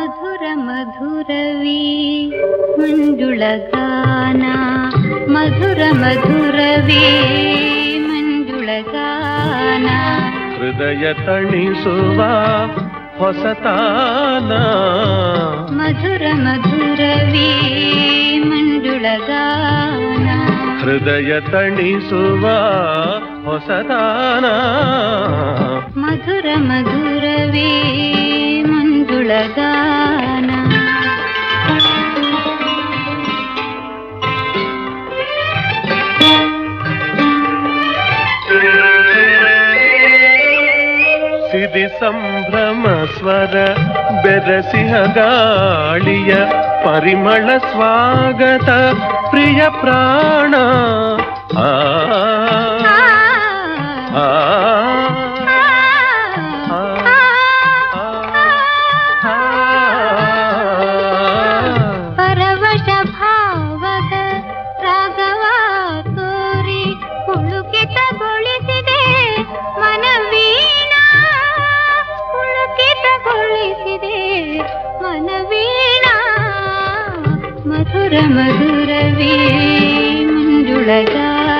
ಮಧುರ ಮಧುರವೀ ಮಂಜುಳಗಾನ ಮಧುರ ಮಧುರವೀ ಮಂಜುಳಗಾನ ಹೃದಯ ತಣಿಸುವ ಹೊಸತಾನ ಮಧುರ ಮಧುರವೀ ಮಂಜುಳಗಾನ ಹೃದಯ ತಣಿಸುವ ಹೊಸತಾನ ಮಧುರ ಮಧುರವೇ ಮಂಜುಳಗಾನ ಸಿರಿ ಸಂಭ್ರಮ ಸ್ವರ ಬೆರಸಿಹ ಗಾಳಿಯ ಪರಿಮಳ ಸ್ವಾಗತ ಪ್ರಿಯ ಪ್ರಾಣ ಆ ಆ, ಆ, ಆ, ಪರವಶ ಭಾವದ ರಾಗವ ತೋರಿ ಪುಳುಕಿತಗೊಳಿಸಿದೆ ಮನವೀಣ ಪುಳುಕಿತಗೊಳಿಸಿದೆ ಮನವೀಣ ಮಧುರ ಮಧುರವೇ ಮಂಜುಳಗಾನ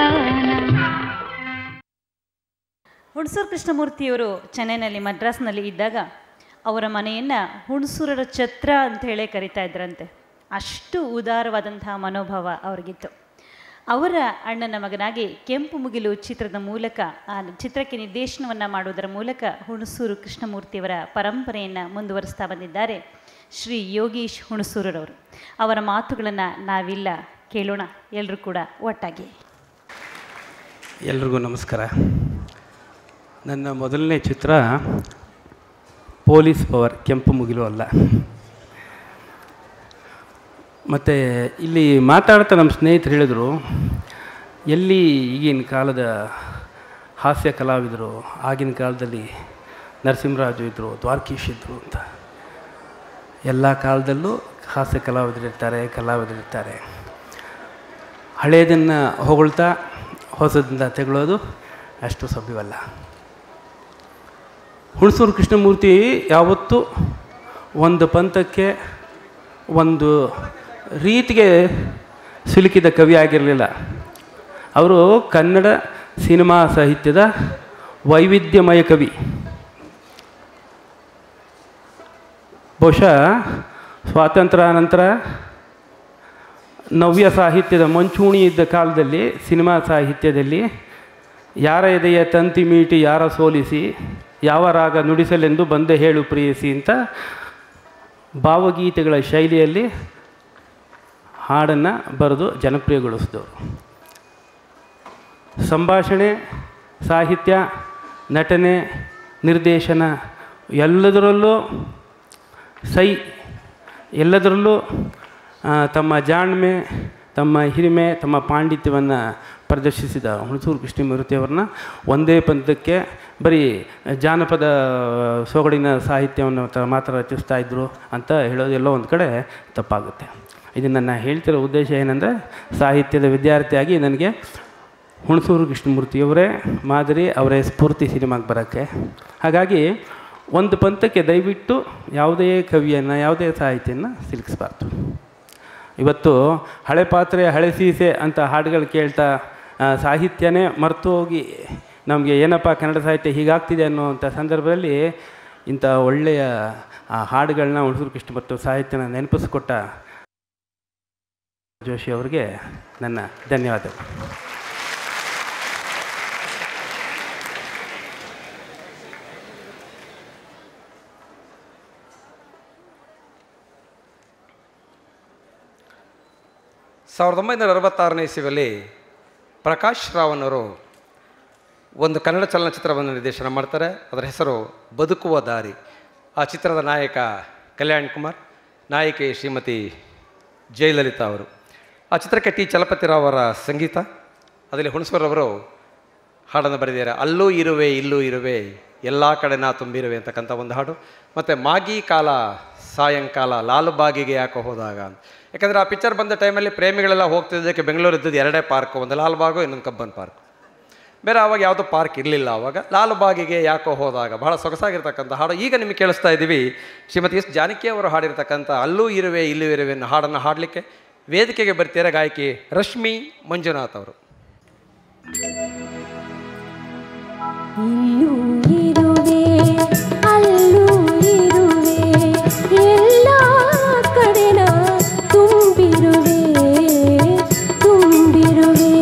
ಹುಣಸೂರು ಕೃಷ್ಣಮೂರ್ತಿಯವರು ಚೆನ್ನೈನಲ್ಲಿ ಮದ್ರಾಸ್ನಲ್ಲಿ ಇದ್ದಾಗ ಅವರ ಮನೆಯನ್ನು ಹುಣಸೂರರ ಛತ್ರ ಅಂತ ಹೇಳೇ ಕರಿತಾ ಇದ್ರಂತೆ ಅಷ್ಟು ಉದಾರವಾದಂತಹ ಮನೋಭಾವ ಅವರಿಗಿತ್ತು ಅವರ ಅಣ್ಣನ ಮಗನಾಗಿ ಕೆಂಪು ಮುಗಿಲು ಚಿತ್ರದ ಮೂಲಕ ಆ ಚಿತ್ರಕ್ಕೆ ನಿರ್ದೇಶನವನ್ನು ಮಾಡುವುದರ ಮೂಲಕ ಹುಣಸೂರು ಕೃಷ್ಣಮೂರ್ತಿಯವರ ಪರಂಪರೆಯನ್ನು ಮುಂದುವರಿಸ್ತಾ ಬಂದಿದ್ದಾರೆ ಶ್ರೀ ಯೋಗೀಶ್ ಹುಣಸೂರರವರು ಅವರ ಮಾತುಗಳನ್ನು ನಾವಿಲ್ಲ ಕೇಳೋಣ ಎಲ್ಲರೂ ಕೂಡ ಒಟ್ಟಾಗಿ ಎಲ್ರಿಗೂ ನಮಸ್ಕಾರ ನನ್ನ ಮೊದಲನೇ ಚಿತ್ರ ಪೊಲೀಸ್ ಪವರ್ ಕೆಂಪು ಮುಗಿಲು ಅಲ್ಲ ಮತ್ತು ಇಲ್ಲಿ ಮಾತಾಡ್ತಾ ನಮ್ಮ ಸ್ನೇಹಿತರು ಹೇಳಿದರು ಎಲ್ಲಿ ಈಗಿನ ಕಾಲದ ಹಾಸ್ಯ ಕಲಾವಿದರು ಆಗಿನ ಕಾಲದಲ್ಲಿ ನರಸಿಂಹರಾಜು ಇದ್ದರು ದ್ವಾರಕೀಶ್ ಇದ್ದರು ಅಂತ ಎಲ್ಲ ಕಾಲದಲ್ಲೂ ಹಾಸ್ಯ ಕಲಾವಿದರಿರ್ತಾರೆ ಕಲಾವಿದರಿರ್ತಾರೆ ಹಳೆಯದನ್ನು ಹೊಗಳ್ತಾ ಹೊಸದನ್ನ ತೆಗೊಳ್ಳೋದು ಅಷ್ಟು ಸಭ್ಯವಲ್ಲ ಹುಣಸೂರು ಕೃಷ್ಣಮೂರ್ತಿ ಯಾವತ್ತೂ ಒಂದು ಪಂಥಕ್ಕೆ ಒಂದು ರೀತಿಗೆ ಸಿಲುಕಿದ ಕವಿ ಆಗಿರಲಿಲ್ಲ ಅವರು ಕನ್ನಡ ಸಿನಿಮಾ ಸಾಹಿತ್ಯದ ವೈವಿಧ್ಯಮಯ ಕವಿ ಬಹುಶಃ ಸ್ವಾತಂತ್ರ್ಯಾನಂತರ ನವ್ಯ ಸಾಹಿತ್ಯದ ಮಂಚೂಣಿ ಇದ್ದ ಕಾಲದಲ್ಲಿ ಸಿನಿಮಾ ಸಾಹಿತ್ಯದಲ್ಲಿ ಯಾರ ಎದೆಯ ತಂತಿ ಮೀಟಿ ಯಾರ ಸೋಲಿಸಿ ಯಾವ ರಾಗ ನುಡಿಸಲೆಂದು ಬಂದೆ ಹೇಳು ಪ್ರಿಯಸಿ ಅಂತ ಭಾವಗೀತೆಗಳ ಶೈಲಿಯಲ್ಲಿ ಹಾಡನ್ನು ಬರೆದು ಜನಪ್ರಿಯಗೊಳಿಸಿದವರು ಸಂಭಾಷಣೆ ಸಾಹಿತ್ಯ ನಟನೆ ನಿರ್ದೇಶನ ಎಲ್ಲದರಲ್ಲೂ ಸೈ ಎಲ್ಲದರಲ್ಲೂ ಆ, ತಮ್ಮ ಜಾಣ್ಮೆ ತಮ್ಮ ಹಿರಿಮೆ ತಮ್ಮ ಪಾಂಡಿತ್ಯವನ್ನು ಪ್ರದರ್ಶಿಸಿದ ಹುಣಸೂರು ಕೃಷ್ಣಮೂರ್ತಿಯವ್ರನ್ನ ಒಂದೇ ಪಂಥಕ್ಕೆ ಬರೀ ಜಾನಪದ ಸೊಗಡಿನ ಸಾಹಿತ್ಯವನ್ನು ತ- ಮಾತ್ರ ರಚಿಸ್ತಾ ಇದ್ದರು ಅಂತ ಹೇಳೋದು ಎಲ್ಲೋ ಒಂದು ಕಡೆ ತಪ್ಪಾಗುತ್ತೆ ಇದನ್ನು ನಾನು ಹೇಳ್ತಿರೋ ಉದ್ದೇಶ ಏನಂದರೆ ಸಾಹಿತ್ಯದ ವಿದ್ಯಾರ್ಥಿಯಾಗಿ ನನಗೆ ಹುಣಸೂರು ಕೃಷ್ಣಮೂರ್ತಿಯವರೇ ಮಾದರಿ ಅವರೇ ಸ್ಫೂರ್ತಿ ಸಿನಿಮಾಗೆ ಬರೋಕ್ಕೆ ಹಾಗಾಗಿ ಒಂದು ಪಂಥಕ್ಕೆ ದಯವಿಟ್ಟು ಯಾವುದೇ ಕವಿಯನ್ನು ಯಾವುದೇ ಸಾಹಿತ್ಯನ ಸಿಲುಕಿಸ್ಬಾರ್ದು ಇವತ್ತು ಹಳೆ ಪಾತ್ರೆ ಹಳೆ ಸೀಸೆ ಅಂತ ಹಾಡುಗಳು ಕೇಳ್ತಾ ಆ, ಸಾಹಿತ್ಯನೇ ಮರೆತು ಹೋಗಿ ನಮಗೆ ಏನಪ್ಪ ಕನ್ನಡ ಸಾಹಿತ್ಯ ಹೀಗಾಗ್ತಿದೆ ಅನ್ನುವಂಥ ಸಂದರ್ಭದಲ್ಲಿ ಇಂಥ ಒಳ್ಳೆಯ ಆ ಹಾಡುಗಳನ್ನ ಹುಣಸೂರು ಕೃಷ್ಣಮೂರ್ತಿ ಸಾಹಿತ್ಯನ ನೆನಪಿಸ್ಕೊಟ್ಟ ಜೋಶಿ ಅವರಿಗೆ ನನ್ನ ಧನ್ಯವಾದಗಳು ಸಾವಿರದ ಒಂಬೈನೂರ ಅರವತ್ತಾರನೇ ಇಸ್ವಿಯಲ್ಲಿ ಪ್ರಕಾಶ್ ರಾವನ್ ಅವರು ಒಂದು ಕನ್ನಡ ಚಲನಚಿತ್ರವನ್ನು ನಿರ್ದೇಶನ ಮಾಡ್ತಾರೆ ಅದರ ಹೆಸರು ಬದುಕುವ ದಾರಿ ಆ ಚಿತ್ರದ ನಾಯಕ ಕಲ್ಯಾಣ್ ಕುಮಾರ್ ನಾಯಕಿ ಶ್ರೀಮತಿ ಜಯಲಲಿತಾ ಅವರು ಆ ಚಿತ್ರಕ್ಕೆ ಟಿ ಚಲಪತಿರಾವ್ ಅವರ ಸಂಗೀತ ಅದರಲ್ಲಿ ಹುಣಸೂರವರು ಹಾಡನ್ನು ಬರೆದಿದ್ದಾರೆ ಅಲ್ಲೂ ಇರುವೆ ಇಲ್ಲೂ ಇರುವೆ ಎಲ್ಲ ಕಡೆ ನಾ ತುಂಬಿರುವೆ ಅಂತಕ್ಕಂಥ ಒಂದು ಹಾಡು ಮತ್ತು ಮಾಗಿ ಕಾಲ ಸಾಯಂಕಾಲ ಲಾಲ್ಬಾಗಿಗೆ ಯಾಕೆ ಹೋದಾಗ ಅಂತ ಯಾಕಂದರೆ ಆ ಪಿಕ್ಚರ್ ಬಂದ ಟೈಮಲ್ಲಿ ಪ್ರೇಮಿಗಳೆಲ್ಲ ಹೋಗ್ತಿದ್ದಕ್ಕೆ ಬೆಂಗಳೂರು ಇದ್ದದ್ದು ಎರಡೇ ಪಾರ್ಕ್ ಒಂದು ಲಾಲ್ಬಾಗು ಇನ್ನೊಂದು ಕಬ್ಬನ್ ಪಾರ್ಕ್ ಬೇರೆ ಆವಾಗ ಯಾವುದೋ ಪಾರ್ಕ್ ಇರಲಿಲ್ಲ ಆವಾಗ ಲಾಲ್ಬಾಗಿಗೆ ಯಾಕೋ ಹೋದಾಗ ಬಹಳ ಸೊಗಸಾಗಿರ್ತಕ್ಕಂಥ ಹಾಡು ಈಗ ನಿಮಗೆ ಕೇಳಿಸ್ತಾ ಇದ್ದೀವಿ ಶ್ರೀಮತಿ ಎಸ್ ಜಾನಕಿ ಅವರು ಹಾಡಿರ್ತಕ್ಕಂಥ ಅಲ್ಲೂ ಇರುವೆ ಇಲ್ಲೂ ಇರುವೆ ಅನ್ನೋ ಹಾಡನ್ನು ಹಾಡಲಿಕ್ಕೆ ವೇದಿಕೆಗೆ ಬರ್ತಿದ್ದಾರೆ ಗಾಯಕಿ ರಶ್ಮಿ ಮಂಜುನಾಥ್ ಅವರು ಇಲ್ಲೂ ಇರುವೆ ಅಲ್ಲೂ ಇರುವೆ ಎಲ್ಲ ಕಡೆನ ತುಂಬಿರುವೆ ತುಂಬಿರುವೆ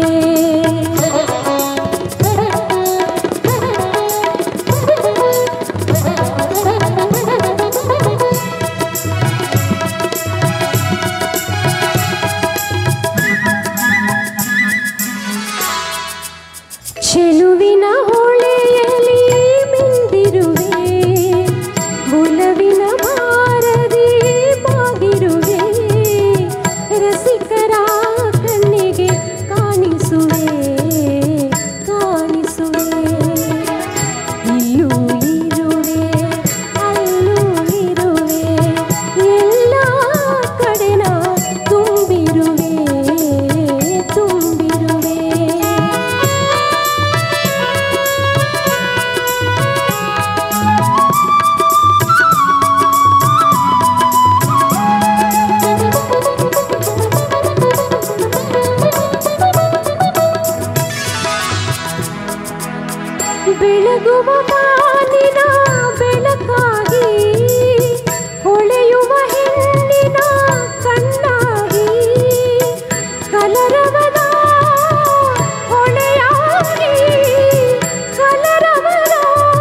ಚೆಲುವಿನ ಹೊಳೆಯಲಿ ಮಿಂದಿರುವೆ ಮುಲವಿನ ಭಾರದಿ ಬಾಗಿರುವೆ ರಸಿಕರ ಕಣ್ಣಿಗೆ ಕಾಣಿಸುವೆ ಕಾಣಿಸುವೆ ಇಲ್ಲೂ ಇರುವೆ ಅಲ್ಲೂ ಇರುವೆ ಎಲ್ಲ ಕಡೆನ ತುಂಬಿರುವೆ ತುಂಬಿರುವೆ ಬೆಳಗುವ ಬಾನಿನ ಬೆಳಕಾಗಿ ಹೊಳೆಯುವ ಹೆಣ್ಣಿನ ಕಣ್ಣಾಗಿ ಕಲರವದ ಹೊಳೆಯಾಗಿ ಕಲರವದ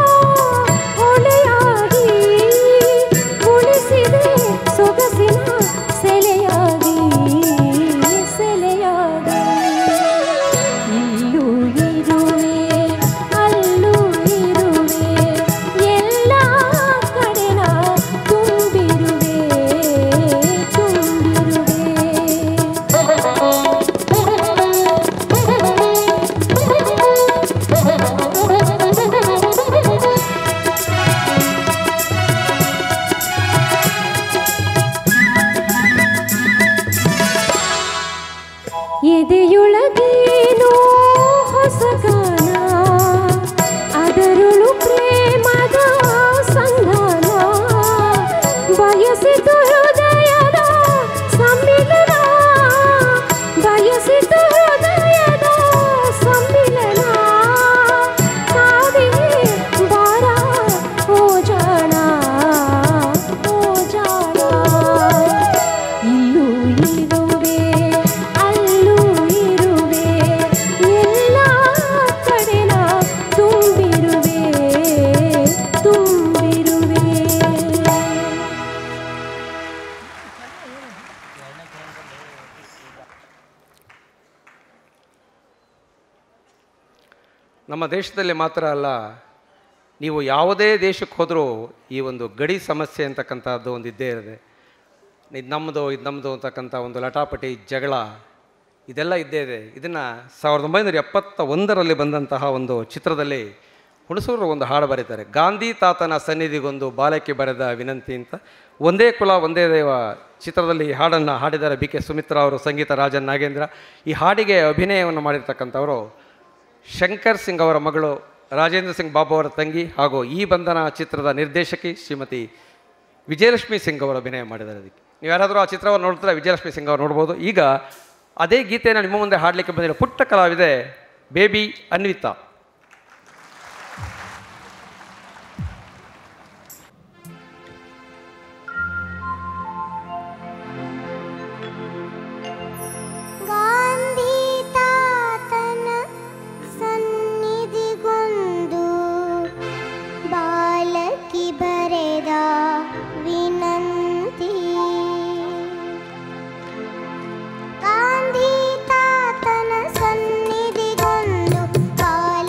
ಹೊಳೆಯಾಗಿ ಉಳಿಸಿದೆ ಸೊಗಸಿನ ಸೆಲೆಯಾಗಿ ಸೆಲೆಯಾಗಿ ಇಲ್ಲೂ ಇರುವೆ ಅಲ್ಲೂ ಇರುವೆ ಎಲ್ಲ ಕಡೆನ ತುಂಬಿರುವೆ ತುಂಬಿರುವೆ ಎದೆಯೊಳಗೇನೋ ಹೊಸಗಾನ ಅದರೊಳು ಪ್ರೇಮದ ಸಂಧಾನ ಬಯಸಿತು ಹೃದಯದ ಸಮ್ಮಿಲನ ಬಯಸಿತು ಹೃದಯದ ಸಮ್ಮಿಲನ ಕಾದಿದೆ ಬಾರ ಓ ಜಾಣ ಓ ಜಾಣ ಇಲ್ಲೂ ಇರುವೆ ಅಲ್ಲೂ ಇರುವೆ ಎಲ್ಲ ಕಡೆನ ತುಂಬಿರುವೆ ತುಂಬಿರುವೆ ನಮ್ಮ ದೇಶದಲ್ಲಿ ಮಾತ್ರ ಅಲ್ಲ ನೀವು ಯಾವುದೇ ದೇಶಕ್ಕೆ ಹೋದರೂ ಈ ಒಂದು ಗಡಿ ಸಮಸ್ಯೆ ಅಂತಕ್ಕಂಥದ್ದು ಒಂದು ಇದ್ದೇ ಇದೆ ಇದು ನಮ್ಮದು ಇದು ನಮ್ಮದು ಅಂತಕ್ಕಂಥ ಒಂದು ಲಟಾಪಟಿ ಜಗಳ ಇದೆಲ್ಲ ಇದ್ದೇ ಇದೆ ಇದನ್ನು ಸಾವಿರದ ಒಂಬೈನೂರ ಎಪ್ಪತ್ತ ಒಂದರಲ್ಲಿ ಬಂದಂತಹ ಒಂದು ಚಿತ್ರದಲ್ಲಿ ಹುಣಸೂರು ಒಂದು ಹಾಡು ಬರೀತಾರೆ ಗಾಂಧಿ ತಾತನ ಸನ್ನಿಧಿಗೊಂದು ಬಾಲಕಿ ಬರೆದ ವಿನಂತಿ ಅಂತ ಒಂದೇ ಕುಲ ಒಂದೇ ದೇವ ಚಿತ್ರದಲ್ಲಿ ಈ ಹಾಡನ್ನು ಹಾಡಿದ್ದಾರೆ ಬಿ ಕೆ ಸುಮಿತ್ರಾ ಅವರು ಸಂಗೀತ ರಾಜನ್ ನಾಗೇಂದ್ರ ಈ ಹಾಡಿಗೆ ಅಭಿನಯವನ್ನು ಮಾಡಿರ್ತಕ್ಕಂಥವರು ಶಂಕರ್ ಸಿಂಗ್ ಅವರ ಮಗಳು ರಾಜೇಂದ್ರ ಸಿಂಗ್ ಬಾಬು ಅವರ ತಂಗಿ ಹಾಗೂ ಈ ಬಂಧನ ಚಿತ್ರದ ನಿರ್ದೇಶಕಿ ಶ್ರೀಮತಿ ವಿಜಯಲಕ್ಷ್ಮಿ ಸಿಂಗ್ ಅವರು ಅಭಿನಯ ಮಾಡಿದ್ದಾರೆ ಅದಕ್ಕೆ ನೀವು ಯಾರಾದರೂ ಆ ಚಿತ್ರವನ್ನು ನೋಡ್ತಾರೆ ವಿಜಯಲಕ್ಷ್ಮಿ ಸಿಂಗ್ ಅವರು ನೋಡ್ಬೋದು ಈಗ ಅದೇ ಗೀತೆಯನ್ನು ನಿಮ್ಮ ಮುಂದೆ ಹಾಡಲಿಕ್ಕೆ ಬಂದಿರೋ ಪುಟ್ಟ ಕಲಾವಿದೆ ಬೇಬಿ ಅನ್ವಿತಾ ಗಾಂಧಿ ತಾತನ ಸನ್ನಿಧಿಗೊಂದು ಬಾಲಕಿ ಬರೆದ ವಿನಂತಿ ಗಾಂಧಿ ತಾತನ ಸನ್ನಿಧಿಗೊಂದು ಬಾಲ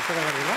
ಚೆನ್ನಾಗಿಲ್ಲ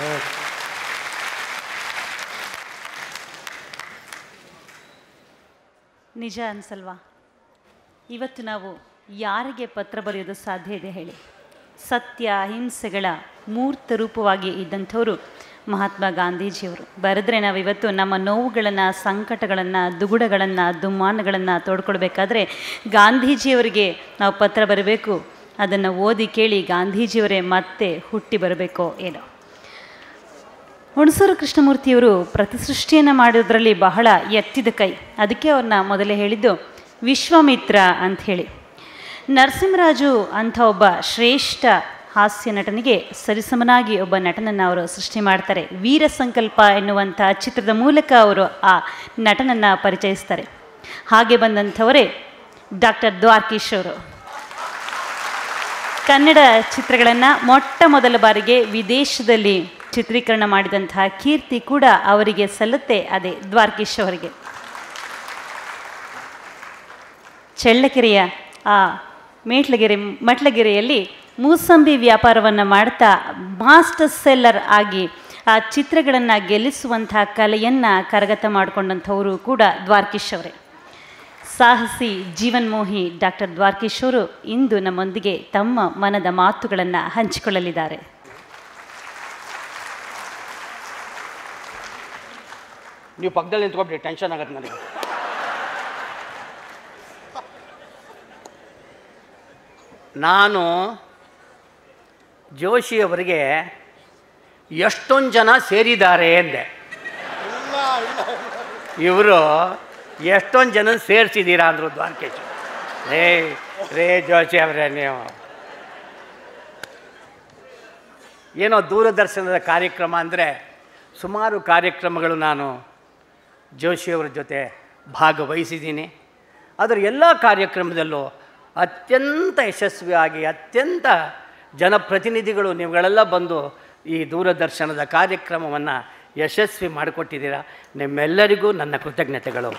ನಿಜ ಅನ್ಸಲ್ವಾ ಇವತ್ತು ನಾವು ಯಾರಿಗೆ ಪತ್ರ ಬರೆಯೋದು ಸಾಧ್ಯ ಇದೆ ಹೇಳಿ ಸತ್ಯ ಅಹಿಂಸೆಗಳ ಮೂರ್ತ ರೂಪವಾಗಿ ಇದ್ದಂಥವರು ಮಹಾತ್ಮ ಗಾಂಧೀಜಿಯವರು ಬರೆದ್ರೆ ನಾವು ಇವತ್ತು ನಮ್ಮ ನೋವುಗಳನ್ನು ಸಂಕಟಗಳನ್ನು ದುಗುಡಗಳನ್ನು ದುಮ್ಮಾನಗಳನ್ನು ತೋಡ್ಕೊಳ್ಬೇಕಾದ್ರೆ ಗಾಂಧೀಜಿಯವರಿಗೆ ನಾವು ಪತ್ರ ಬರಬೇಕು ಅದನ್ನು ಓದಿ ಕೇಳಿ ಗಾಂಧೀಜಿಯವರೇ ಮತ್ತೆ ಹುಟ್ಟಿ ಬರಬೇಕೋ ಏನೋ ಹುಣಸೂರು ಕೃಷ್ಣಮೂರ್ತಿಯವರು ಪ್ರತಿಸೃಷ್ಟಿಯನ್ನು ಮಾಡೋದ್ರಲ್ಲಿ ಬಹಳ ಎತ್ತಿದ ಕೈ ಅದಕ್ಕೆ ಅವ್ರನ್ನ ಮೊದಲೇ ಹೇಳಿದ್ದು ವಿಶ್ವಾಮಿತ್ರ ಅಂತ ಹೇಳಿ ನರಸಿಂಹರಾಜು ಅಂಥ ಒಬ್ಬ ಶ್ರೇಷ್ಠ ಹಾಸ್ಯ ನಟನಿಗೆ ಸರಿಸಮನಾಗಿ ಒಬ್ಬ ನಟನನ್ನು ಅವರು ಸೃಷ್ಟಿ ಮಾಡ್ತಾರೆ ವೀರ ಸಂಕಲ್ಪ ಎನ್ನುವಂಥ ಚಿತ್ರದ ಮೂಲಕ ಅವರು ಆ ನಟನನ್ನು ಪರಿಚಯಿಸ್ತಾರೆ ಹಾಗೆ ಬಂದಂಥವರೇ ಡಾಕ್ಟರ್ ದ್ವಾರ್ಕೀಶ್ ಅವರು ಕನ್ನಡ ಚಿತ್ರಗಳನ್ನು ಮೊಟ್ಟ ಮೊದಲ ಬಾರಿಗೆ ವಿದೇಶದಲ್ಲಿ ಚಿತ್ರೀಕರಣ ಮಾಡಿದಂತಹ ಕೀರ್ತಿ ಕೂಡ ಅವರಿಗೆ ಸಲ್ಲುತ್ತೆ ಅದೇ ದ್ವಾರಕೀಶ್ ಅವರಿಗೆ ಚಳ್ಳಕೆರೆಯ ಆ ಮೇಟ್ಲಗೆರೆ ಮಟ್ಲಗೆರೆಯಲ್ಲಿ ಮೂಸಂಬಿ ವ್ಯಾಪಾರವನ್ನು ಮಾಡ್ತಾ ಮಾಸ್ಟರ್ ಸೆಲ್ಲರ್ ಆಗಿ ಆ ಚಿತ್ರಗಳನ್ನು ಗೆಲ್ಲಿಸುವಂಥ ಕಲೆಯನ್ನು ಕರಗತ ಮಾಡಿಕೊಂಡಂಥವರು ಕೂಡ ದ್ವಾರಕೀಶ್ ಅವರೇ ಸಾಹಸಿ ಜೀವನ್ಮೋಹಿ ಡಾಕ್ಟರ್ ದ್ವಾರಕೀಶ್ ಅವರು ಇಂದು ನಮ್ಮೊಂದಿಗೆ ತಮ್ಮ ಮನದ ಮಾತುಗಳನ್ನು ಹಂಚಿಕೊಳ್ಳಲಿದ್ದಾರೆ ನೀವು ಪಕ್ಕದಲ್ಲಿ ನಿಂತ್ಕೊಬಿಡಿ ಟೆನ್ಷನ್ ಆಗತ್ತೆ ನನಗೆ ನಾನು ಜೋಶಿಯವರಿಗೆ ಎಷ್ಟೊಂದು ಜನ ಸೇರಿದ್ದಾರೆ ಎಂದೆ ಇವರು ಎಷ್ಟೊಂದು ಜನ ಸೇರಿಸಿದ್ದೀರಾ ಅಂದರು ದ್ವಾರಕೇಶ್ ರೇ ರೇ ಜೋಶಿ ಅವರೇ ನೀವು ಏನೋ ದೂರದರ್ಶನದ ಕಾರ್ಯಕ್ರಮ ಅಂದರೆ ಸುಮಾರು ಕಾರ್ಯಕ್ರಮಗಳು ನಾನು ಜೋಶಿಯವರ ಜೊತೆ ಭಾಗವಹಿಸಿದ್ದೀನಿ ಅದರ ಎಲ್ಲ ಕಾರ್ಯಕ್ರಮದಲ್ಲೂ ಅತ್ಯಂತ ಯಶಸ್ವಿಯಾಗಿ ಅತ್ಯಂತ ಜನಪ್ರತಿನಿಧಿಗಳು ನೀವುಗಳೆಲ್ಲ ಬಂದು ಈ ದೂರದರ್ಶನದ ಕಾರ್ಯಕ್ರಮವನ್ನು ಯಶಸ್ವಿ ಮಾಡಿಕೊಟ್ಟಿದ್ದೀರಾ ನಿಮ್ಮೆಲ್ಲರಿಗೂ ನನ್ನ ಕೃತಜ್ಞತೆಗಳು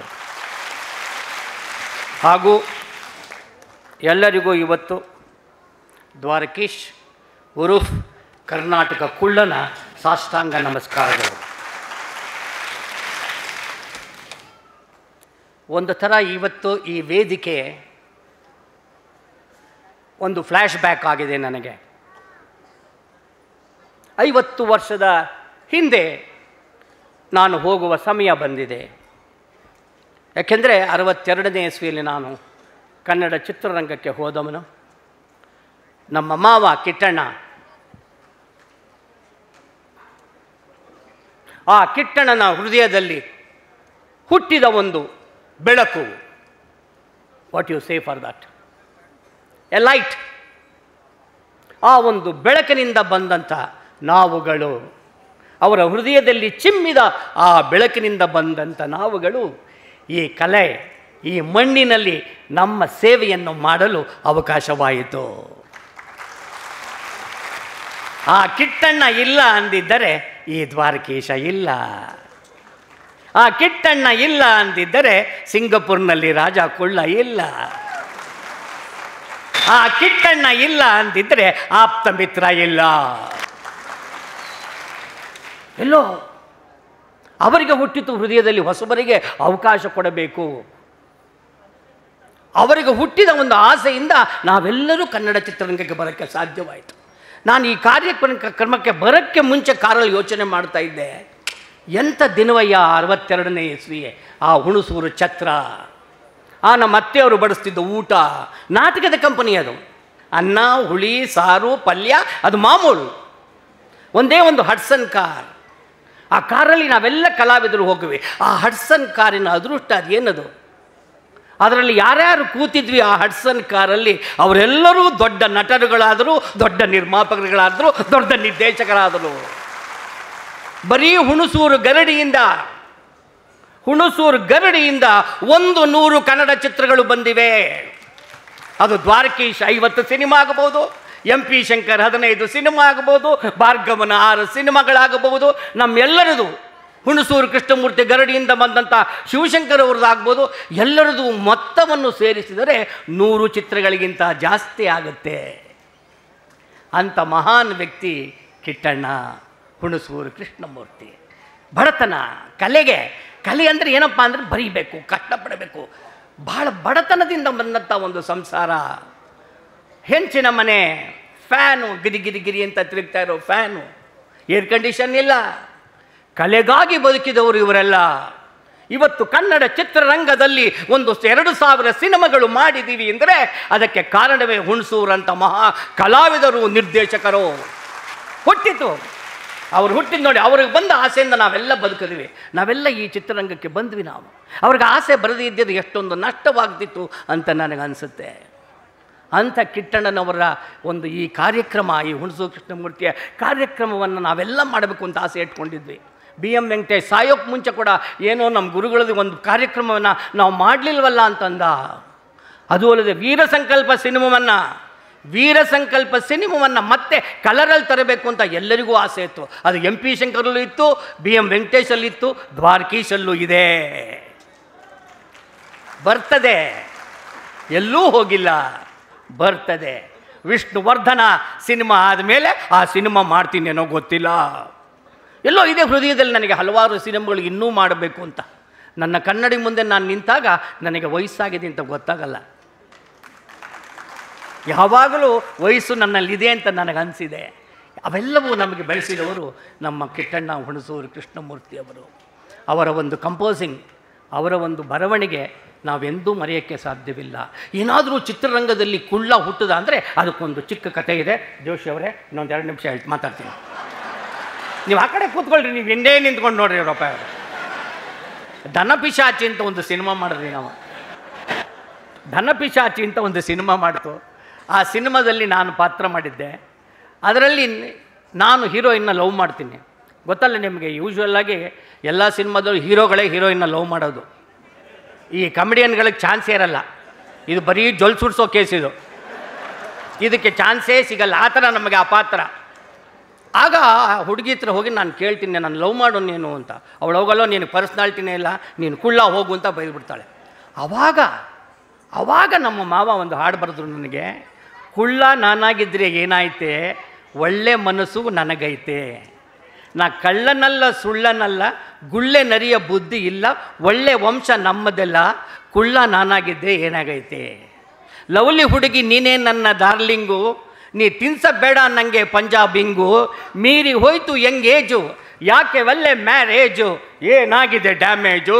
ಹಾಗೂ ಎಲ್ಲರಿಗೂ ಇವತ್ತು ದ್ವಾರಕೀಶ್ ಉರುಫ್ ಕರ್ನಾಟಕ ಕುಳ್ಳನ ಸಾಷ್ಟಾಂಗ ನಮಸ್ಕಾರಗಳು ಒಂದು ಥರ ಇವತ್ತು ಈ ವೇದಿಕೆ ಒಂದು ಫ್ಲ್ಯಾಶ್ ಬ್ಯಾಕ್ ಆಗಿದೆ ನನಗೆ ಐವತ್ತು ವರ್ಷದ ಹಿಂದೆ ನಾನು ಹೋಗುವ ಸಮಯ ಬಂದಿದೆ ಯಾಕೆಂದರೆ ಅರವತ್ತೆರಡನೇ ಇಸ್ವಿಯಲ್ಲಿ ನಾನು ಕನ್ನಡ ಚಿತ್ರರಂಗಕ್ಕೆ ಹೋದವನು ನಮ್ಮ ಮಾವ ಕಿಟ್ಟಣ್ಣ ಆ ಕಿಟ್ಟಣ್ಣನ ಹೃದಯದಲ್ಲಿ ಹುಟ್ಟಿದ ಒಂದು ಬೆಳಕು what you say for that a light ಆ ಒಂದು ಬೆಳಕಿನಿಂದ ಬಂದಂಥ ನಾವುಗಳು ಅವರ ಹೃದಯದಲ್ಲಿ ಚಿಮ್ಮಿದ ಆ ಬೆಳಕಿನಿಂದ ಬಂದಂಥ ನಾವುಗಳು ಈ ಕಲೆ ಈ ಮಣ್ಣಿನಲ್ಲಿ ನಮ್ಮ ಸೇವೆಯನ್ನು ಮಾಡಲು ಅವಕಾಶವಾಯಿತು ಆ ಕಿಟ್ಟಣ್ಣ ಇಲ್ಲ ಅಂದಿದ್ದರೆ ಈ ದ್ವಾರಕೀಶ ಇಲ್ಲ ಆ ಕಿಟ್ಟಣ್ಣ ಇಲ್ಲ ಅಂದಿದ್ದರೆ ಸಿಂಗಪುರ್ನಲ್ಲಿ ರಾಜ ಕುಳ್ಳ ಇಲ್ಲ ಆ ಕಿಟ್ಟಣ್ಣ ಇಲ್ಲ ಅಂದಿದ್ರೆ ಆಪ್ತ ಮಿತ್ರ ಇಲ್ಲ ಎಲ್ಲೋ ಅವರಿಗೆ ಹುಟ್ಟಿತು ಹೃದಯದಲ್ಲಿ ಹೊಸಬರಿಗೆ ಅವಕಾಶ ಕೊಡಬೇಕು ಅವರಿಗೆ ಹುಟ್ಟಿದ ಒಂದು ಆಸೆಯಿಂದ ನಾವೆಲ್ಲರೂ ಕನ್ನಡ ಚಿತ್ರರಂಗಕ್ಕೆ ಬರೋಕ್ಕೆ ಸಾಧ್ಯವಾಯಿತು ನಾನು ಈ ಕಾರ್ಯಕ್ರಮ ಕ್ರಮಕ್ಕೆ ಬರೋಕ್ಕೆ ಮುಂಚೆ ಕಾರಲ್ಲಿ ಯೋಚನೆ ಮಾಡ್ತಾ ಇದ್ದೆ ಎಂಥ ದಿನವಯ್ಯ ಅರವತ್ತೆರಡನೇ ಇಸ್ವಿಯೇ ಆ ಹುಣಸೂರು ಛತ್ರ ಆ ನಮ್ಮ ಅತ್ತೆಯವರು ಬಡಿಸ್ತಿದ್ದ ಊಟ ನಾಟಕದ ಕಂಪನಿ ಅದು ಅನ್ನ ಹುಳಿ ಸಾರು ಪಲ್ಯ ಅದು ಮಾಮೂಲು ಒಂದೇ ಒಂದು ಹಡ್ಸನ್ ಕಾರ್ ಆ ಕಾರಲ್ಲಿ ನಾವೆಲ್ಲ ಕಲಾವಿದರು ಹೋಗುವೆ ಆ ಹಡ್ಸನ್ ಕಾರಿನ ಅದೃಷ್ಟ ಅದೇನದು ಅದರಲ್ಲಿ ಯಾರ್ಯಾರು ಕೂತಿದ್ವಿ ಆ ಹಡ್ಸನ್ ಕಾರಲ್ಲಿ ಅವರೆಲ್ಲರೂ ದೊಡ್ಡ ನಟರುಗಳಾದರು ದೊಡ್ಡ ನಿರ್ಮಾಪಕರುಗಳಾದರು ದೊಡ್ಡ ನಿರ್ದೇಶಕರಾದರು ಬರೀ ಹುಣಸೂರು ಗರಡಿಯಿಂದ ಹುಣಸೂರು ಗರಡಿಯಿಂದ ಒಂದು ನೂರು ಕನ್ನಡ ಚಿತ್ರಗಳು ಬಂದಿವೆ ಅದು ದ್ವಾರಕೀಶ್ ಐವತ್ತು ಸಿನಿಮಾ ಆಗಬಹುದು ಎಂ ಪಿ ಶಂಕರ್ ಹದಿನೈದು ಸಿನಿಮಾ ಆಗಬಹುದು ಭಾರ್ಗವನ ಆರು ಸಿನಿಮಾಗಳಾಗಬಹುದು ನಮ್ಮೆಲ್ಲರದು ಹುಣಸೂರು ಕೃಷ್ಣಮೂರ್ತಿ ಗರಡಿಯಿಂದ ಬಂದಂಥ ಶಿವಶಂಕರ್ ಅವ್ರದ್ದಾಗ್ಬೋದು ಎಲ್ಲರದು ಮೊತ್ತವನ್ನು ಸೇರಿಸಿದರೆ ನೂರು ಚಿತ್ರಗಳಿಗಿಂತ ಜಾಸ್ತಿ ಆಗುತ್ತೆ ಅಂಥ ಮಹಾನ್ ವ್ಯಕ್ತಿ ಕಿಟ್ಟಣ್ಣ ಹುಣಸೂರು ಕೃಷ್ಣಮೂರ್ತಿ ಬಡತನ ಕಲೆಗೆ ಕಲೆ ಅಂದರೆ ಏನಪ್ಪ ಅಂದರೆ ಬರೀಬೇಕು ಕಷ್ಟಪಡಬೇಕು ಬಹಳ ಬಡತನದಿಂದ ಬಂದಂಥ ಒಂದು ಸಂಸಾರ ಹೆಂಚಿನ ಮನೆ ಫ್ಯಾನು ಗಿರಿ ಗಿರಿ ಗಿರಿ ಅಂತ ತಿರುಗ್ತಾ ಇರೋ ಫ್ಯಾನು ಏರ್ ಕಂಡೀಷನ್ ಇಲ್ಲ ಕಲೆಗಾಗಿ ಬದುಕಿದವರು ಇವರೆಲ್ಲ ಇವತ್ತು ಕನ್ನಡ ಚಿತ್ರರಂಗದಲ್ಲಿ ಒಂದು ಎರಡು ಸಾವಿರ ಸಿನಿಮಾಗಳು ಮಾಡಿದ್ದೀವಿ ಅಂದರೆ ಅದಕ್ಕೆ ಕಾರಣವೇ ಹುಣಸೂರಂತ ಮಹಾ ಕಲಾವಿದರು ನಿರ್ದೇಶಕರು ಹುಟ್ಟಿತು ಅವ್ರು ಹುಟ್ಟಿದ ನೋಡಿ ಅವ್ರಿಗೆ ಬಂದ ಆಸೆಯಿಂದ ನಾವೆಲ್ಲ ಬದುಕಿದ್ವಿ ನಾವೆಲ್ಲ ಈ ಚಿತ್ರರಂಗಕ್ಕೆ ಬಂದ್ವಿ ನಾವು ಅವ್ರಿಗೆ ಆಸೆ ಬರದೇ ಇದ್ದಿದ್ದು ಎಷ್ಟೊಂದು ನಷ್ಟವಾಗ್ತಿತ್ತು ಅಂತ ನನಗನ್ಸುತ್ತೆ ಅಂಥ ಕಿಟ್ಟಣ್ಣನವರ ಒಂದು ಈ ಕಾರ್ಯಕ್ರಮ ಈ ಹುಣಸು ಕೃಷ್ಣಮೂರ್ತಿಯ ಕಾರ್ಯಕ್ರಮವನ್ನು ನಾವೆಲ್ಲ ಮಾಡಬೇಕು ಅಂತ ಆಸೆ ಇಟ್ಕೊಂಡಿದ್ವಿ ಬಿ ಎಂ ವೆಂಕಟೇಶ್ ಸಾಯೋಕ್ಕೆ ಮುಂಚೆ ಕೂಡ ಏನೋ ನಮ್ಮ ಗುರುಗಳದ್ದು ಒಂದು ಕಾರ್ಯಕ್ರಮವನ್ನು ನಾವು ಮಾಡಲಿಲ್ವಲ್ಲ ಅಂತಂದ ಅದು ಅಲ್ಲದೆ ವೀರ ಸಂಕಲ್ಪ ಸಿನಿಮಾವನ್ನು ವೀರ ಸಂಕಲ್ಪ ಸಿನಿಮಾವನ್ನು ಮತ್ತೆ ಕಲರಲ್ಲಿ ತರಬೇಕು ಅಂತ ಎಲ್ಲರಿಗೂ ಆಸೆ ಇತ್ತು ಅದು ಎಂ ಪಿ ಶಂಕರಲ್ಲೂ ಇತ್ತು ಬಿ ಎಂ ವೆಂಕಟೇಶಲ್ಲಿ ಇತ್ತು ದ್ವಾರಕೀಶಲ್ಲೂ ಇದೆ ಬರ್ತದೆ ಎಲ್ಲೂ ಹೋಗಿಲ್ಲ ಬರ್ತದೆ ವಿಷ್ಣುವರ್ಧನ ಸಿನಿಮಾ ಆದಮೇಲೆ ಆ ಸಿನಿಮಾ ಮಾಡ್ತೀನಿ ಅನ್ನೋ ಗೊತ್ತಿಲ್ಲ ಎಲ್ಲೋ ಇದೆ ಹೃದಯದಲ್ಲಿ ನನಗೆ ಹಲವಾರು ಸಿನಿಮಾಗಳು ಇನ್ನೂ ಮಾಡಬೇಕು ಅಂತ ನನ್ನ ಕನ್ನಡಿ ಮುಂದೆ ನಾನು ನಿಂತಾಗ ನನಗೆ ವಯಸ್ಸಾಗಿದೆ ಅಂತ ಗೊತ್ತಾಗಲ್ಲ ಯಾವಾಗಲೂ ವಯಸ್ಸು ನನ್ನಲ್ಲಿದೆ ಅಂತ ನನಗನ್ಸಿದೆ ಅವೆಲ್ಲವೂ ನಮಗೆ ಬೆಳೆಸಿದವರು ನಮ್ಮ ಕಿಟ್ಟಣ್ಣ ಹುಣಸೂರು ಕೃಷ್ಣಮೂರ್ತಿಯವರು ಅವರ ಒಂದು ಕಂಪೋಸಿಂಗ್ ಅವರ ಒಂದು ಬರವಣಿಗೆ ನಾವೆಂದೂ ಮರೆಯೋಕ್ಕೆ ಸಾಧ್ಯವಿಲ್ಲ ಏನಾದರೂ ಚಿತ್ರರಂಗದಲ್ಲಿ ಕುಳ್ಳ ಹುಟ್ಟದ ಅಂದರೆ ಅದಕ್ಕೊಂದು ಚಿಕ್ಕ ಕಥೆ ಇದೆ ಜೋಶಿ ಅವರೇ ಇನ್ನೊಂದು ಎರಡು ನಿಮಿಷ ಹೇಳ್ತು ಮಾತಾಡ್ತೀನಿ ನೀವು ಆ ಕಡೆ ಕೂತ್ಕೊಳ್ರಿ ನೀವು ಹಿಂದೆ ನಿಂತ್ಕೊಂಡು ನೋಡ್ರಿ ಅವರಪ್ಪ ಅವರು ಧನಪಿಶಾಚಿ ಅಂತ ಒಂದು ಸಿನಿಮಾ ಮಾಡಿದ್ವಿ ನಾವು ಧನಪಿಶಾಚಿ ಅಂತ ಒಂದು ಸಿನಿಮಾ ಮಾಡ್ತು ಆ ಸಿನಿಮಾದಲ್ಲಿ ನಾನು ಪಾತ್ರ ಮಾಡಿದ್ದೆ ಅದರಲ್ಲಿ ನಾನು ಹೀರೋಯಿನ್ನ ಲವ್ ಮಾಡ್ತೀನಿ ಗೊತ್ತಲ್ಲ ನಿಮಗೆ ಯೂಶ್ವಲ್ಲಾಗಿ ಎಲ್ಲ ಸಿನಿಮಾದಲ್ಲೂ ಹೀರೋಗಳೇ ಹೀರೋಯಿನ್ನ ಲವ್ ಮಾಡೋದು ಈ ಕಮಿಡಿಯನ್ಗಳಿಗೆ ಚಾನ್ಸೇ ಇರಲ್ಲ ಇದು ಬರೀ ಜೊಲ್ ಸುಡ್ಸೋ ಕೇಸ್ ಇದು ಇದಕ್ಕೆ ಚಾನ್ಸೇ ಸಿಗಲ್ಲ ಆ ಥರ ನಮಗೆ ಆ ಪಾತ್ರ ಆಗ ಆ ಹುಡುಗಿ ಹತ್ರ ಹೋಗಿ ನಾನು ಕೇಳ್ತೀನಿ ನಾನು ಲವ್ ಮಾಡು ನೀನು ಅಂತ ಅವಳು ಹೋಗಲ್ಲೋ ನೀನು ಪರ್ಸ್ನಾಲಿಟಿನೇ ಇಲ್ಲ ನೀನು ಕುಳ್ಳ ಹೋಗು ಅಂತ ಬೈದ್ಬಿಡ್ತಾಳೆ ಆವಾಗ ಆವಾಗ ನಮ್ಮ ಮಾವ ಒಂದು ಹಾಡು ಬರೆದ್ರು ನನಗೆ ಕುಳ್ಳ ನಾನಾಗಿದ್ದರೆ ಏನಾಯ್ತೆ ಒಳ್ಳೆ ಮನಸ್ಸು ನನಗೈತೆ ನಾ ಕಳ್ಳನಲ್ಲ ಸುಳ್ಳನಲ್ಲ ಗುಳ್ಳೆ ನರಿಯ ಬುದ್ಧಿ ಇಲ್ಲ ಒಳ್ಳೆ ವಂಶ ನಮ್ಮದೆಲ್ಲ ಕುಳ್ಳ ನಾನಾಗಿದ್ದೆ ಏನಾಗೈತೆ ಲವ್ಲಿ ಹುಡುಗಿ ನೀನೇ ನನ್ನ ಡಾರ್ಲಿಂಗು ನೀ ತಿನ್ಸಬೇಡ ನನಗೆ ಪಂಜಾಬಿಂಗು ಮೀರಿ ಹೋಯ್ತು ಯಂಗ್ ಏಜು ಯಾಕೆ ಒಳ್ಳೆ ಮ್ಯಾರೇಜು ಏನಾಗಿದೆ ಡ್ಯಾಮೇಜು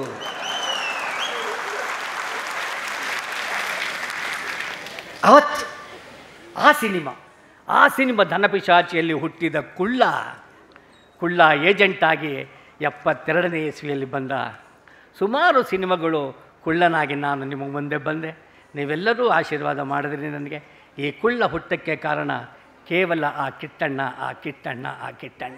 ಅವತ್ತು ಆ ಸಿನಿಮಾ ಆ ಸಿನಿಮಾ ಧನಪಿಶಾಚಿಯಲ್ಲಿ ಹುಟ್ಟಿದ ಕುಳ್ಳ ಕುಳ್ಳ ಏಜೆಂಟಾಗಿ ಎಪ್ಪತ್ತೆರಡನೇ ಇಸ್ವಿಯಲ್ಲಿ ಬಂದ ಸುಮಾರು ಸಿನಿಮಾಗಳು ಕುಳ್ಳನಾಗಿ ನಾನು ನಿಮಗೆ ಮುಂದೆ ಬಂದೆ ನೀವೆಲ್ಲರೂ ಆಶೀರ್ವಾದ ಮಾಡಿದ್ರಿ ನನಗೆ ಈ ಕುಳ್ಳ ಹುಟ್ಟಕ್ಕೆ ಕಾರಣ ಕೇವಲ ಆ ಕಿಟ್ಟಣ್ಣ ಆ ಕಿಟ್ಟಣ್ಣ ಆ ಕಿಟ್ಟಣ್ಣ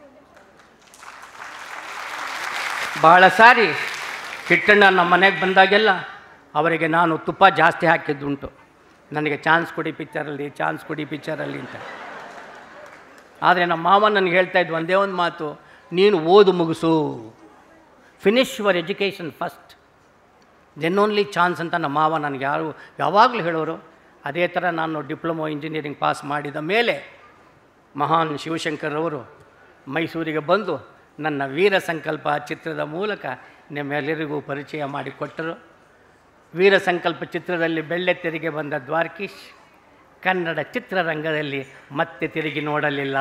ಭಾಳ ಸಾರಿ ಕಿಟ್ಟಣ್ಣ ನಮ್ಮ ಮನೆಗೆ ಬಂದಾಗೆಲ್ಲ ಅವರಿಗೆ ನಾನು ತುಪ್ಪ ಜಾಸ್ತಿ ಹಾಕಿದ್ದುಂಟು ನನಗೆ ಚಾನ್ಸ್ ಕೊಡಿ ಪಿಕ್ಚರಲ್ಲಿ ಚಾನ್ಸ್ ಕೊಡಿ ಪಿಕ್ಚರಲ್ಲಿ ಅಂತ ಆದರೆ ನಮ್ಮ ಮಾವ ನನಗೆ ಹೇಳ್ತಾ ಇದ್ದು ಒಂದೇ ಒಂದು ಮಾತು ನೀನು ಓದು ಮುಗಿಸು finish your education first then only chance ಅಂತ ನಮ್ಮ ಮಾವ ನನಗೆ ಯಾರು ಯಾವಾಗಲೂ ಹೇಳೋರು ಅದೇ ಥರ ನಾನು ಡಿಪ್ಲೊಮೊ ಇಂಜಿನಿಯರಿಂಗ್ ಪಾಸ್ ಮಾಡಿದ ಮೇಲೆ ಮಹಾನ್ ಶಿವಶಂಕರವರು ಮೈಸೂರಿಗೆ ಬಂದು ನನ್ನ ವೀರ ಸಂಕಲ್ಪ ಚಿತ್ರದ ಮೂಲಕ ನಿಮ್ಮೆಲ್ಲರಿಗೂ ಪರಿಚಯ ಮಾಡಿಕೊಟ್ಟರು ವೀರ ಸಂಕಲ್ಪ ಚಿತ್ರದಲ್ಲಿ ಬೆಳ್ಳೆತ್ತೆರಿಗೆ ಬಂದ ದ್ವಾರಕೀಶ್ ಕನ್ನಡ ಚಿತ್ರರಂಗದಲ್ಲಿ ಮತ್ತೆ ತಿರುಗಿ ನೋಡಲಿಲ್ಲ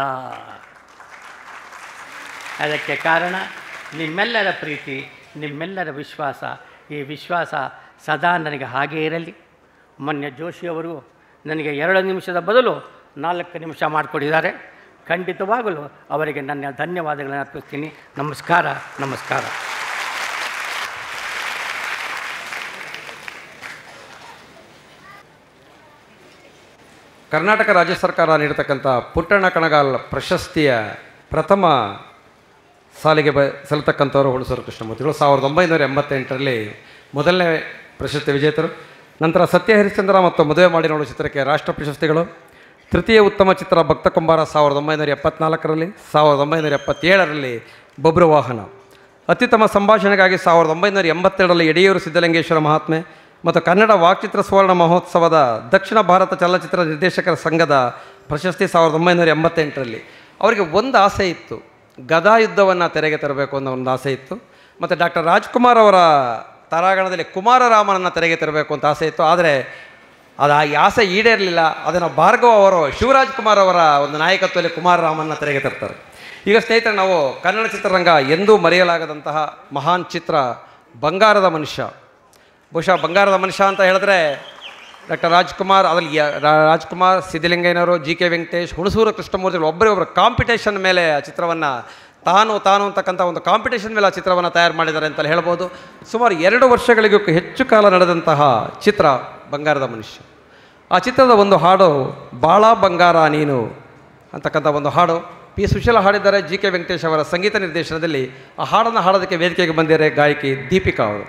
ಅದಕ್ಕೆ ಕಾರಣ ನಿಮ್ಮೆಲ್ಲರ ಪ್ರೀತಿ ನಿಮ್ಮೆಲ್ಲರ ವಿಶ್ವಾಸ ಈ ವಿಶ್ವಾಸ ಸದಾ ನನಗೆ ಹಾಗೇ ಇರಲಿ ಮೊನ್ನೆ ಜೋಶಿಯವರು ನನಗೆ ಎರಡು ನಿಮಿಷದ ಬದಲು ನಾಲ್ಕು ನಿಮಿಷ ಮಾಡಿಕೊಟ್ಟಿದ್ದಾರೆ ಖಂಡಿತವಾಗಲೂ ಅವರಿಗೆ ನನ್ನ ಧನ್ಯವಾದಗಳನ್ನು ಅರ್ಪಿಸ್ತೀನಿ ನಮಸ್ಕಾರ ನಮಸ್ಕಾರ ಕರ್ನಾಟಕ ರಾಜ್ಯ ಸರ್ಕಾರ ನೀಡತಕ್ಕಂಥ ಪುಟ್ಟಣ್ಣ ಕಣಗಾಲ್ ಪ್ರಶಸ್ತಿಯ ಪ್ರಥಮ ಸಾಲಿಗೆ ಬ ಸಲ್ಲತಕ್ಕಂಥವರು ಹುಣಸೂರು ಕೃಷ್ಣಮೂರ್ತಿಗಳು ಸಾವಿರದ ಒಂಬೈನೂರ ಎಂಬತ್ತೆಂಟರಲ್ಲಿ ಮೊದಲನೇ ಪ್ರಶಸ್ತಿ ವಿಜೇತರು ನಂತರ ಸತ್ಯ ಹರಿಶ್ಚಂದ್ರ ಮತ್ತು ಮದುವೆ ಮಾಡಿ ನೋಡು ಚಿತ್ರಕ್ಕೆ ರಾಷ್ಟ್ರ ಪ್ರಶಸ್ತಿಗಳು ತೃತೀಯ ಉತ್ತಮ ಚಿತ್ರ ಭಕ್ತ ಕುಂಬಾರ ಸಾವಿರದ ಒಂಬೈನೂರ ಎಪ್ಪತ್ನಾಲ್ಕರಲ್ಲಿ ಸಾವಿರದ ಒಂಬೈನೂರ ಎಪ್ಪತ್ತೇಳರಲ್ಲಿ ಬೊಬ್ರು ವಾಹನ ಅತ್ಯುತ್ತಮ ಸಂಭಾಷಣೆಗಾಗಿ ಸಾವಿರದ ಒಂಬೈನೂರ ಎಂಬತ್ತೆರಡರಲ್ಲಿ ಯಡಿಯೂರು ಸಿದ್ಧಲಿಂಗೇಶ್ವರ ಮಹಾತ್ಮೆ ಮತ್ತು ಕನ್ನಡ ವಾಕ್ಚಿತ್ರ ಸುವರ್ಣ ಮಹೋತ್ಸವದ ದಕ್ಷಿಣ ಭಾರತ ಚಲನಚಿತ್ರ ನಿರ್ದೇಶಕರ ಸಂಘದ ಪ್ರಶಸ್ತಿ ಸಾವಿರದ ಒಂಬೈನೂರ ಎಂಬತ್ತೆಂಟರಲ್ಲಿ ಅವರಿಗೆ ಒಂದು ಆಸೆ ಇತ್ತು ಗದಾ ಯುದ್ಧವನ್ನು ತೆರೆಗೆ ತರಬೇಕು ಅನ್ನೋ ಒಂದು ಆಸೆ ಇತ್ತು ಮತ್ತು ಡಾಕ್ಟರ್ ರಾಜ್ಕುಮಾರ್ ಅವರ ತಾರಾಗಣದಲ್ಲಿ ಕುಮಾರರಾಮನನ್ನು ತೆರೆಗೆ ತರಬೇಕು ಅಂತ ಆಸೆ ಇತ್ತು ಆದರೆ ಅದು ಆ ಆಸೆ ಈಡೇರಲಿಲ್ಲ ಅದನ್ನು ಭಾರ್ಗವ ಅವರು ಶಿವರಾಜ್ ಕುಮಾರ್ ಅವರ ಒಂದು ನಾಯಕತ್ವದಲ್ಲಿ ಕುಮಾರರಾಮನ್ನ ತೆರೆಗೆ ತರ್ತಾರೆ ಈಗ ಸ್ನೇಹಿತರೆ ನಾವು ಕನ್ನಡ ಚಿತ್ರರಂಗ ಎಂದೂ ಮರೆಯಲಾಗದಂತಹ ಮಹಾನ್ ಚಿತ್ರ ಬಂಗಾರದ ಮನುಷ್ಯ ಬಹುಶಃ ಬಂಗಾರದ ಮನುಷ್ಯ ಅಂತ ಹೇಳಿದ್ರೆ ಡಾಕ್ಟರ್ ರಾಜ್ಕುಮಾರ್ ಅದ್ರಲ್ಲಿ ಯ- ರಾ- ರಾಜ್ಕುಮಾರ್ ಸಿದ್ಧಲಿಂಗಯ್ಯನವರು ಜಿ ಕೆ ವೆಂಕಟೇಶ್ ಹುಣಸೂರು ಕೃಷ್ಣಮೂರ್ತಿಗಳು ಒಬ್ಬರೇ ಕಾಂಪಿಟೇಷನ್ ಮೇಲೆ ಆ ಚಿತ್ರವನ್ನು ತಾನು ತಾನು ಅಂತಕ್ಕಂಥ ಒಂದು ಕಾಂಪಿಟೇಷನ್ ಮೇಲೆ ಆ ಚಿತ್ರವನ್ನು ತಯಾರು ಮಾಡಿದ್ದಾರೆ ಅಂತಲೇ ಹೇಳ್ಬೋದು ಸುಮಾರು ಎರಡು ವರ್ಷಗಳಿಗೂ ಹೆಚ್ಚು ಕಾಲ ನಡೆದಂತಹ ಚಿತ್ರ ಬಂಗಾರದ ಮನುಷ್ಯ ಆ ಚಿತ್ರದ ಒಂದು ಹಾಡು ಬಾಳ ಬಂಗಾರ ನೀನು ಅಂತಕ್ಕಂಥ ಒಂದು ಹಾಡು ಪಿ ಸುಶೀಲ ಹಾಡಿದ್ದಾರೆ ಜಿ ಕೆ ವೆಂಕಟೇಶ್ ಅವರ ಸಂಗೀತ ನಿರ್ದೇಶನದಲ್ಲಿ ಆ ಹಾಡನ್ನು ಹಾಡೋದಕ್ಕೆ ವೇದಿಕೆಗೆ ಬಂದಿದ್ದಾರೆ ಗಾಯಕಿ ದೀಪಿಕಾ ಅವರು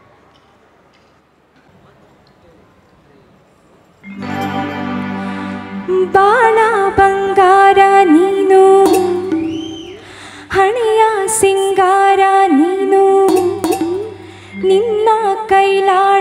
ಬಾಳ ಬಂಗಾರ ನೀನು ಹಣೆಯ ಸಿಂಗಾರ ನೀನು ನಿನ್ನ ಕೈಲಾಳ